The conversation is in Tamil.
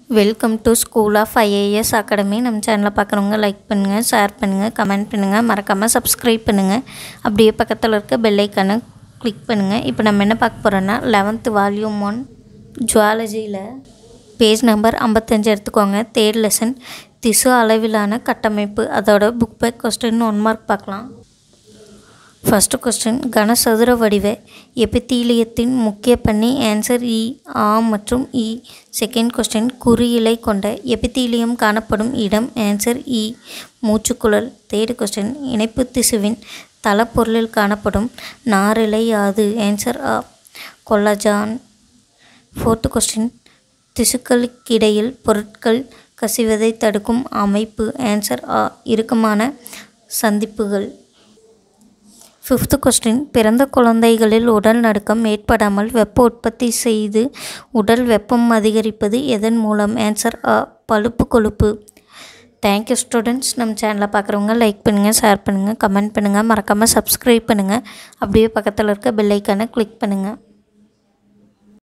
welcome to school of IAS academy நம்ம சேனலில் பார்க்குறவங்க லைக் பண்ணுங்கள் ஷேர் பண்ணுங்கள் கமெண்ட் பண்ணுங்கள் மறக்காமல் சப்ஸ்கிரைப் பண்ணுங்கள் அப்படியே பக்கத்தில் இருக்க பெல் ஐக்கானை கிளிக் பண்ணுங்கள் இப்போ நம்ம என்ன பார்க்க போகிறோன்னா லெவன்த்து வால்யூம் ஒன் ஜுவாலஜியில் பேஜ் நம்பர் ஐம்பத்தஞ்சு எடுத்துக்கோங்க தேர்ட் லெசன் திசு அளவிலான கட்டமைப்பு அதோட book back question one mark பார்க்கலாம் ஃபஸ்ட்டு கொஸ்டின் கனசதுர வடிவ எபித்தீலியத்தின் முக்கிய பண்ணி ஆன்சர் இ ஆ மற்றும் இ செகண்ட் கொஸ்டின் குறியிலை கொண்ட எபித்தீலியம் காணப்படும் இடம் ஆன்சர் இ மூச்சுக்குழல் தேர்டு கொஸ்டின் இணைப்பு திசுவின் தளப்பொருளில் காணப்படும் நாரிலை யாது ஆன்சர் ஆ கொல்லஜான் ஃபோர்த்து கொஸ்டின் திசுக்களுக்கிடையில் பொருட்கள் கசிவதை தடுக்கும் அமைப்பு ஆன்சர் ஆ இறுக்கமான சந்திப்புகள் ஃபிஃப்த்து கொஸ்டின் பிறந்த குழந்தைகளில் உடல் நடுக்கம் ஏற்படாமல் வெப்ப உற்பத்தி செய்து உடல் வெப்பம் அதிகரிப்பது எதன் மூலம் ஆன்சர் அ பழுப்பு கொழுப்பு தேங்க்யூ ஸ்டூடெண்ட்ஸ் நம்ம சேனலை பார்க்குறவங்க லைக் பண்ணுங்கள் ஷேர் பண்ணுங்கள் கமெண்ட் பண்ணுங்கள் மறக்காமல் சப்ஸ்கிரைப் பண்ணுங்கள் அப்படியே பக்கத்தில் இருக்க பெல் ஐக்கானை கிளிக் பண்ணுங்கள்